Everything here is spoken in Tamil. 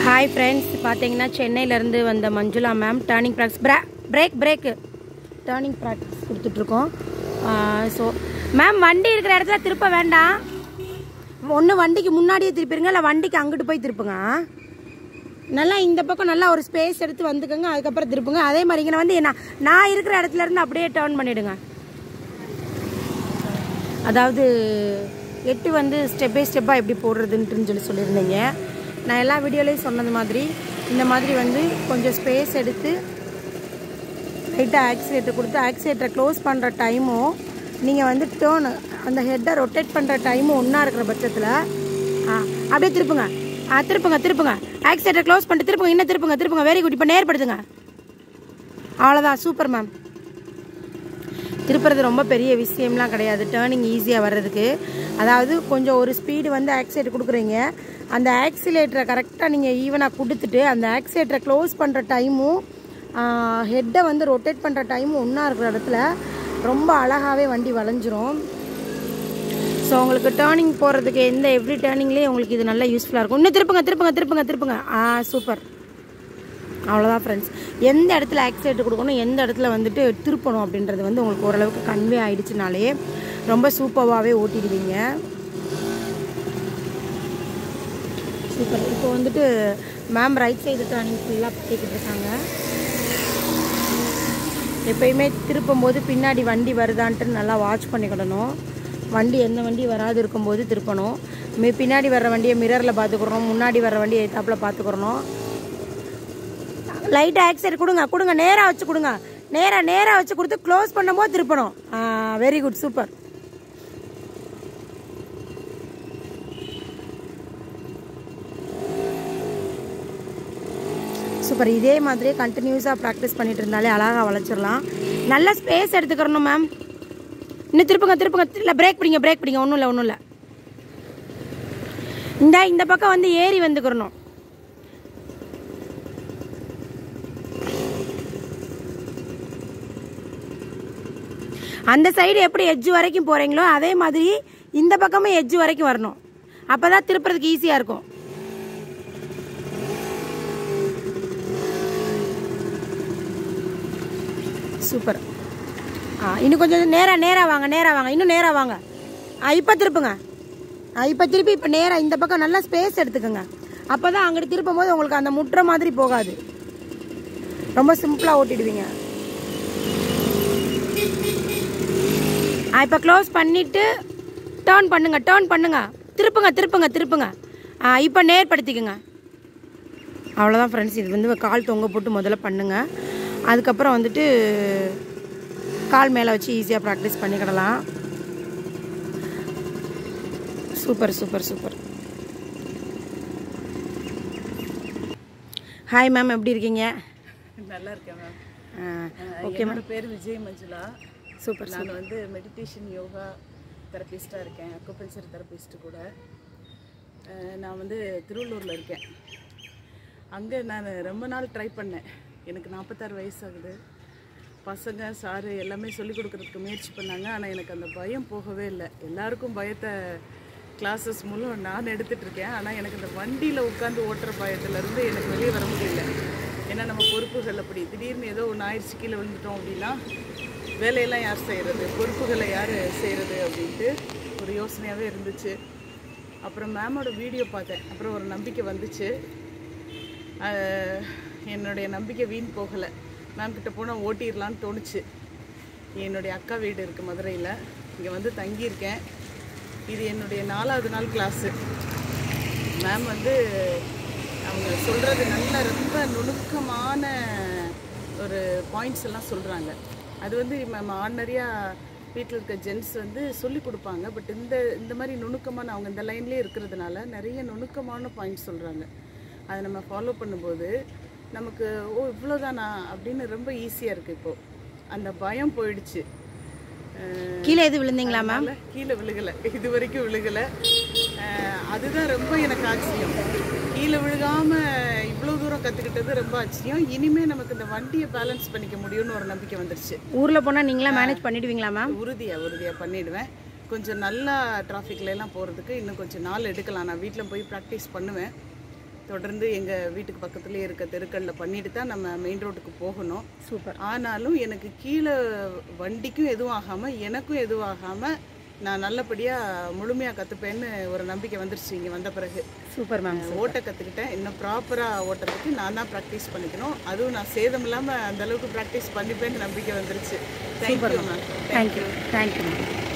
ஹாய் ஃப்ரெண்ட்ஸ் பார்த்தீங்கன்னா சென்னையிலேருந்து வந்த மஞ்சுளா மேம் டேர்னிங் ப்ராக்டிஸ் பிரே பிரேக் பிரேக்கு டேர்னிங் ப்ராக்டிஸ் கொடுத்துட்ருக்கோம் ஸோ மேம் வண்டி இருக்கிற இடத்துல திருப்ப வேண்டாம் ஒன்று வண்டிக்கு முன்னாடியே திருப்பிடுங்க இல்லை வண்டிக்கு அங்கிட்டு போய் திருப்புங்க நல்லா இந்த பக்கம் நல்லா ஒரு ஸ்பேஸ் எடுத்து வந்துக்கோங்க அதுக்கப்புறம் திருப்புங்க அதே மாதிரி இங்கே வந்து நான் நான் இருக்கிற இடத்துல இருந்து அப்படியே டேர்ன் பண்ணிவிடுங்க அதாவது எட்டு வந்து ஸ்டெப் பை ஸ்டெப்பாக எப்படி போடுறதுன்ட்டுன்னு சொல்லி சொல்லியிருந்தீங்க நான் எல்லா வீடியோலையும் சொன்னது மாதிரி இந்த மாதிரி வந்து கொஞ்சம் ஸ்பேஸ் எடுத்து லைட்டாக ஆக்சிலேட்டர் கொடுத்து ஆக்சிலேட்டரை க்ளோஸ் பண்ணுற டைமும் நீங்கள் வந்து டேர்னு அந்த ஹெட்டை ரொட்டேட் பண்ணுற டைமும் ஒன்றா இருக்கிற பட்சத்தில் ஆ அப்படியே திருப்புங்க ஆ திருப்புங்க திருப்புங்க ஆக்சிலேட்டர் க்ளோஸ் பண்ணிட்டு திருப்புங்க இன்னும் திருப்புங்க திருப்புங்க வெரி குட் இப்போ நேர்படுத்துங்க அவ்வளோதான் சூப்பர் மேம் திருப்புறது ரொம்ப பெரிய விஷயம்லாம் கிடையாது டேர்னிங் ஈஸியாக வர்றதுக்கு அதாவது கொஞ்சம் ஒரு ஸ்பீடு வந்து ஆக்சிலேட்டர் கொடுக்குறீங்க அந்த ஆக்சிலேட்டரை கரெக்டாக நீங்கள் ஈவனாக கொடுத்துட்டு அந்த ஆக்சிலேட்டரை க்ளோஸ் பண்ணுற டைமும் ஹெட்டை வந்து ரொட்டேட் பண்ணுற டைமும் ஒன்றா இருக்கிற இடத்துல ரொம்ப அழகாகவே வண்டி வளைஞ்சிரும் ஸோ உங்களுக்கு டேர்னிங் போகிறதுக்கு எந்த எவ்ரி டேர்னிங்லேயும் உங்களுக்கு இது நல்லா யூஸ்ஃபுல்லாக இருக்கும் இன்னும் திருப்புங்க திருப்புங்க திருப்புங்க திருப்புங்க ஆ சூப்பர் அவ்வளோதான் ஃப்ரெண்ட்ஸ் எந்த இடத்துல ஆக்சிலேட்டர் கொடுக்கணும் எந்த இடத்துல வந்துட்டு திருப்பணும் அப்படின்றது வந்து உங்களுக்கு ஓரளவுக்கு கன்வே ஆயிடுச்சுனாலே ரொம்ப சூப்பராகவே ஓட்டிடுவீங்க சூப்பர் இப்போ வந்துட்டு மேம் ரைட் சைடு டர்னிங் ஃபுல்லாக பண்ணிக்கிட்டு இருக்காங்க எப்பயுமே திருப்பும் போது பின்னாடி வண்டி வருதான்ட்டு நல்லா வாட்ச் பண்ணிக்கிடணும் வண்டி எந்த வண்டி வராது இருக்கும்போது திருப்பணும் மி பின்னாடி வர்ற வண்டியை மிரரில் பார்த்துக்கிறோம் முன்னாடி வர்ற வண்டியை எத்தாப்பில் பார்த்துக்கிறணும் லைட்டாக ஆக்சைடு கொடுங்க கொடுங்க நேராக வச்சு கொடுங்க நேராக நேராக வச்சு கொடுத்து க்ளோஸ் பண்ணும்போது திருப்பணும் வெரி குட் சூப்பர் சூப்பர் இதே மாதிரியே கண்டினியூஸாக ப்ராக்டிஸ் பண்ணிட்டு இருந்தாலே அழகாக வளைச்சிடலாம் நல்ல ஸ்பேஸ் எடுத்துக்கிறணும் மேம் இன்னும் திருப்புங்க திருப்புங்க இல்லை பிரேக் பிடிங்க பிரேக் பிடிங்க ஒன்றும் இல்லை ஒன்றும் இல்லை இந்த இந்த பக்கம் வந்து ஏறி வந்துக்கிறணும் அந்த சைடு எப்படி எட்ஜ் வரைக்கும் போகிறீங்களோ அதே மாதிரி இந்த பக்கமும் எட்ஜ் வரைக்கும் வரணும் அப்போ தான் திருப்புறதுக்கு ஈஸியாக இருக்கும் சூப்பர் ஆ இன்னும் கொஞ்சம் நேராக நேராக வாங்க நேராக வாங்க இன்னும் நேராக வாங்க ஆ இப்போ திருப்புங்க ஆ இப்போ திருப்பி இப்போ நேராக இந்த பக்கம் நல்லா ஸ்பேஸ் எடுத்துக்கோங்க அப்போ தான் அங்கிட்டு திருப்பும் போது உங்களுக்கு அந்த முட்டுற மாதிரி போகாது ரொம்ப சிம்பிளாக ஓட்டிடுவீங்க ஆ இப்போ க்ளோஸ் பண்ணிவிட்டு டேர்ன் பண்ணுங்க டேர்ன் பண்ணுங்க திருப்புங்க திருப்புங்க திருப்புங்க ஆ இப்போ நேர்படுத்திக்கோங்க அவ்வளோதான் ஃப்ரெண்ட்ஸ் இது வந்து கால் தொங்க போட்டு முதல்ல பண்ணுங்க அதுக்கப்புறம் வந்துட்டு கால் மேலே வச்சு ஈஸியாக ப்ராக்டிஸ் பண்ணிக்கிடலாம் super super super hi ma'am எப்படி இருக்கீங்க நல்லா இருக்கேன் மேம் ஓகே என்னோட பேர் விஜய் மஞ்சுளா சூப்பர் நான் வந்து மெடிடேஷன் யோகா தெரபிஸ்டாக இருக்கேன் அக்குபஞ்சர் தெரபிஸ்ட் கூட அஹ் நான் வந்து திருவள்ளூரில் இருக்கேன் அங்கே நான் ரொம்ப நாள் ட்ரை பண்ணேன் எனக்கு நாற்பத்தாறு வயசு ஆகுது பசங்க சாரு எல்லாமே சொல்லிக் கொடுக்கறதுக்கு முயற்சி பண்ணாங்க ஆனால் எனக்கு அந்த பயம் போகவே இல்லை எல்லாருக்கும் பயத்தை கிளாஸஸ் மூலம் நான் எடுத்துட்டு இருக்கேன் ஆனால் எனக்கு இந்த வண்டியில் உட்காந்து ஓட்டுற பயத்துலேருந்து எனக்கு வெளியே வர முடியல ஏன்னா நம்ம பொறுப்புகள் அப்படி திடீர்னு ஏதோ ஒன்று ஆயிடுச்சு கீழே விழுந்துட்டோம் அப்படின்னா வேலையெல்லாம் யார் செய்கிறது பொறுப்புகளை யார் செய்கிறது அப்படின்ட்டு ஒரு யோசனையாகவே இருந்துச்சு அப்புறம் மேமோட வீடியோ பார்த்தேன் அப்புறம் ஒரு நம்பிக்கை வந்துச்சு ஆஹ் என்னுடைய நம்பிக்கை வீண் போகலை மேம் கிட்ட போனால் ஓட்டிடலான்னு தோணுச்சு என்னுடைய அக்கா வீடு இருக்குது மதுரையில் இங்கே வந்து தங்கியிருக்கேன் இது என்னுடைய நாலாவது நாள் கிளாஸு மேம் வந்து அவங்க சொல்கிறது நல்ல ரொம்ப நுணுக்கமான ஒரு பாயிண்ட்ஸ் எல்லாம் சொல்கிறாங்க அது வந்து மேம் ஆர்டினரியாக வீட்டில் இருக்க ஜென்ட்ஸ் வந்து சொல்லி கொடுப்பாங்க பட் இந்த இந்த மாதிரி நுணுக்கமான அவங்க இந்த லைன்லேயே இருக்கிறதுனால நிறைய நுணுக்கமான பாயிண்ட்ஸ் சொல்கிறாங்க அதை நம்ம ஃபாலோ பண்ணும்போது நமக்கு ஓ இவ்வளோதானா அப்படின்னு ரொம்ப ஈஸியாக இருக்குது இப்போது அந்த பயம் போயிடுச்சு அஹ் கீழே எது விழுந்தீங்களா மேம் அதனால கீழே விழுகலை இது வரைக்கும் விழுகலை அஹ் அதுதான் ரொம்ப எனக்கு ஆச்சரியம் கீழே விழுகாம இவ்வளோ தூரம் கற்றுக்கிட்டது ரொம்ப ஆச்சரியம் இனிமே நமக்கு இந்த வண்டியை பேலன்ஸ் பண்ணிக்க முடியும்னு ஒரு நம்பிக்கை வந்துருச்சு ஊரில் போனால் நீங்களா மேனேஜ் பண்ணிடுவீங்களா மேம் உறுதியாக உறுதியாக பண்ணிடுவேன் கொஞ்சம் நல்லா டிராஃபிக்ல எல்லாம் போகிறதுக்கு இன்னும் கொஞ்சம் நாள் எடுக்கலாம் நான் வீட்டில் போய் ப்ராக்டிஸ் பண்ணுவேன் தொடர்ந்து எங்கள் வீட்டுக்கு பக்கத்துலேயே இருக்க தெருக்களில் பண்ணிட்டு தான் நம்ம மெயின் ரோட்டுக்கு போகணும் சூப்பர் ஆனாலும் எனக்கு கீழே வண்டிக்கும் எதுவும் ஆகாமல் எனக்கும் எதுவும் ஆகாமல் நான் நல்லபடியாக முழுமையாக கற்றுப்பேன்னு ஒரு நம்பிக்கை வந்துருச்சு இங்கே வந்த பிறகு சூப்பர் மேம் ஓட்ட கற்றுக்கிட்டேன் இன்னும் ப்ராப்பராக ஓட்டுறதுக்கு நான் தான் ப்ராக்டிஸ் பண்ணிக்கணும் அதுவும் நான் சேதம் இல்லாமல் அந்த அளவுக்கு ப்ராக்டிஸ் பண்ணிப்பேன்னு நம்பிக்கை வந்துருச்சு thank you ma'am thank you thank you ma'am